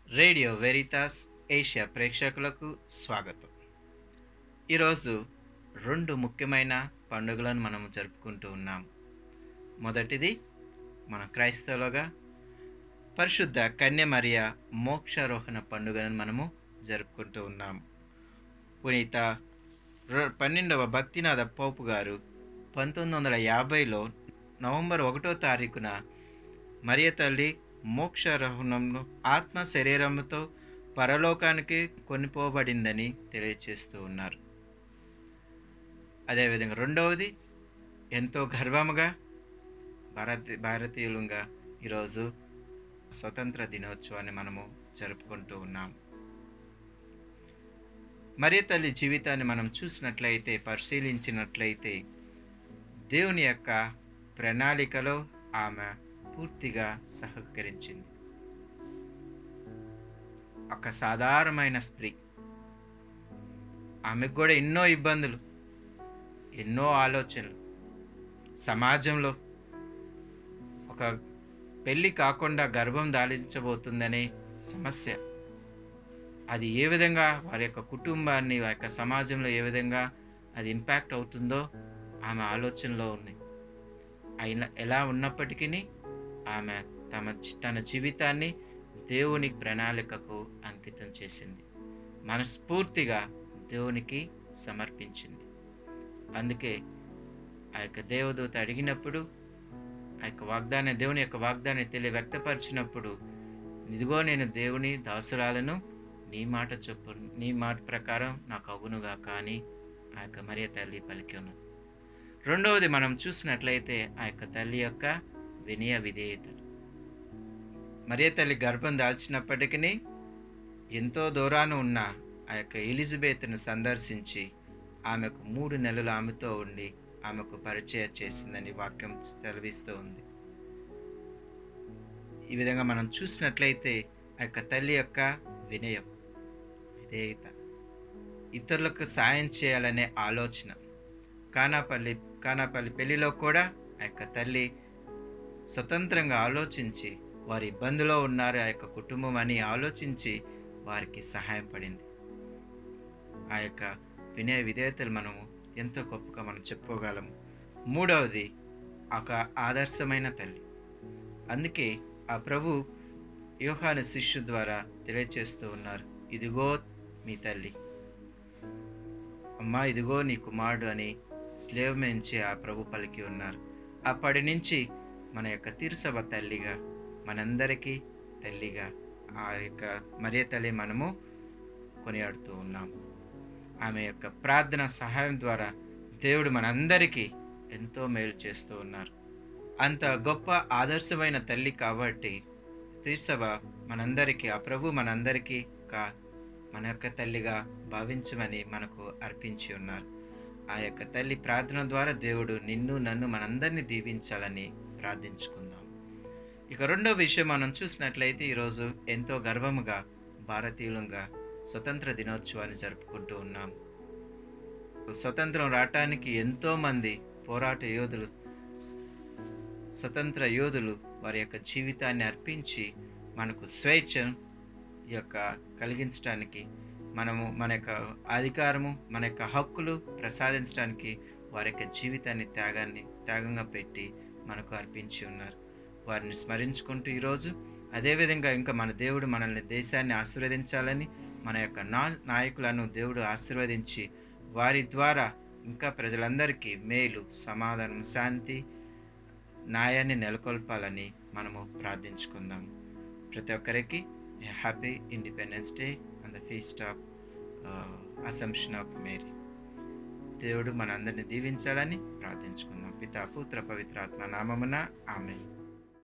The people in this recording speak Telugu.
రేడియో వెరితాస్ ఏషియా ప్రేక్షకులకు స్వాగతం ఈరోజు రెండు ముఖ్యమైన పండుగలను మనం జరుపుకుంటూ ఉన్నాం మొదటిది మన క్రైస్తవులుగా పరిశుద్ధ కన్యమరియ మోక్షారోహణ పండుగను మనము జరుపుకుంటూ ఉన్నాము పునీత రొ- పన్నెండవ భక్తినాథ పోపు గారు పంతొమ్మిది వందల యాభైలో నవంబర్ ఒకటో తారీఖున మరియ తల్లి మోక్షారోహణంలో ఆత్మ శరీరముతో పరలోకానికి కొనిపోబడిందని తెలియచేస్తూ ఉన్నారు అదేవిధంగా రెండవది ఎంతో గర్వముగా భారత భారతీయులుగా ఈరోజు స్వతంత్ర దినోత్సవాన్ని మనము జరుపుకుంటూ ఉన్నాం మరియ తల్లి జీవితాన్ని మనం చూసినట్లయితే పరిశీలించినట్లయితే దేవుని యొక్క ప్రణాళికలో ఆమె పూర్తిగా సహకరించింది ఒక సాధారణమైన స్త్రీ ఆమెకు కూడా ఎన్నో ఇబ్బందులు ఎన్నో ఆలోచనలు సమాజంలో ఒక పెళ్ళి కాకుండా గర్భం దాలించబోతుందనే సమస్య అది ఏ విధంగా వారి యొక్క కుటుంబాన్ని వారి యొక్క సమాజంలో ఏ విధంగా అది ఇంపాక్ట్ అవుతుందో ఆమె ఆలోచనలో ఉంది అయిన ఎలా ఉన్నప్పటికీ ఆమె తమ జీ- తన జీవితాన్ని దేవుని ప్రణాళికకు అంకితం చేసింది మనస్ఫూర్తిగా దేవునికి సమర్పించింది అందుకే ఆ యొక్క దేవదూత అడిగినప్పుడు ఆ యొక్క వాగ్దానం దేవుని యొక్క వాగ్దాన్ని తెలియ వ్యక్తపరిచినప్పుడు ఇదిగో నేను దేవుని దాసురాలను నీ మాట చొప్పు నీ మాట ప్రకారం నాకు అవునుగా కానీ ఆ యొక్క మరియ తల్లి పలికి ఉన్నది రెండవది మనం చూసినట్లయితే ఆ యొక్క తల్లి యొక్క వినయ విధేయతలు మరియ తల్లి గర్భం దాల్చినప్పటికీ ఎంతో దూరాన ఉన్న ఆ యొక్క ఎలిజబెత్ను సందర్శించి ఆమెకు మూడు నెలలు ఆమెతో ఉండి ఆమెకు పరిచయం చేసిందని వాక్యం సెలవిస్తూ ఉంది ఈ విధంగా మనం చూసినట్లయితే ఆ యొక్క తల్లి యొక్క వినయం విధేయత ఇతరులకు సాయం చేయాలనే ఆలోచన కానాపల్లి కానాపల్లి పెళ్లిలో కూడా ఆ యొక్క తల్లి స్వతంత్రంగా ఆలోచించి వారి ఇబ్బందిలో ఉన్నారు ఆ యొక్క కుటుంబం అని ఆలోచించి వారికి సహాయం పడింది ఆ యొక్క వినయ విధేయతలు మనము ఎంతో గొప్పగా మనం చెప్పుకోగలము మూడవది ఒక ఆదర్శమైన తల్లి అందుకే ఆ ప్రభు యోహాను శిష్యు ద్వారా తెలియచేస్తూ ఉన్నారు ఇదిగో మీ తల్లి అమ్మా ఇదిగో నీ కుమారుడు అని స్లేవ్ నుంచి ఆ ప్రభు పలికి ఉన్నారు అప్పటి నుంచి మన యొక్క తిరుసభ తల్లిగా మనందరికీ తల్లిగా ఆ యొక్క మరియ తల్లి మనము కొనియాడుతూ ఉన్నాము ఆమె యొక్క ప్రార్థన సహాయం ద్వారా దేవుడు మనందరికీ ఎంతో మేలు చేస్తూ ఉన్నారు అంత గొప్ప ఆదర్శమైన తల్లి కాబట్టి తిరుసభ మనందరికీ ఆ ప్రభు మనందరికీ కా మన యొక్క తల్లిగా భావించమని మనకు అర్పించి ఉన్నారు ఆ యొక్క తల్లి ప్రార్థన ద్వారా దేవుడు నిన్ను నన్ను మనందరినీ దీవించాలని ప్రార్థించుకుందాం ఇక రెండో విషయం మనం చూసినట్లయితే ఈరోజు ఎంతో గర్వముగా భారతీయులంగా స్వతంత్ర దినోత్సవాన్ని జరుపుకుంటూ ఉన్నాం స్వతంత్రం రావటానికి ఎంతోమంది పోరాట యోధులు స- స్వతంత్ర యోధులు వారి యొక్క జీవితాన్ని అర్పించి మనకు స్వేచ్ఛ యొక్క కలిగించడానికి మనము మన యొక్క అధికారము మన యొక్క హక్కులు ప్రసాదించడానికి వారి యొక్క జీవితాన్ని త్యాగాన్ని త్యాగంగా పెట్టి మనకు అర్పించి ఉన్నారు వారిని స్మరించుకుంటూ ఈరోజు అదేవిధంగా ఇంకా మన దేవుడు మనల్ని దేశాన్ని ఆశీర్వదించాలని మన యొక్క నా నాయకులను దేవుడు ఆశీర్వదించి వారి ద్వారా ఇంకా ప్రజలందరికీ మేలు సమాధానం శాంతి న్యాయాన్ని నెలకొల్పాలని మనము ప్రార్థించుకుందాం ప్రతి ఒక్కరికి happy Independence Day and the feast of Assumption of Mary దేవుడు మనందరిని దీవించాలని ప్రార్థించుకుందాం పితా పుత్ర పవిత్రాత్మ నామమున ఆమె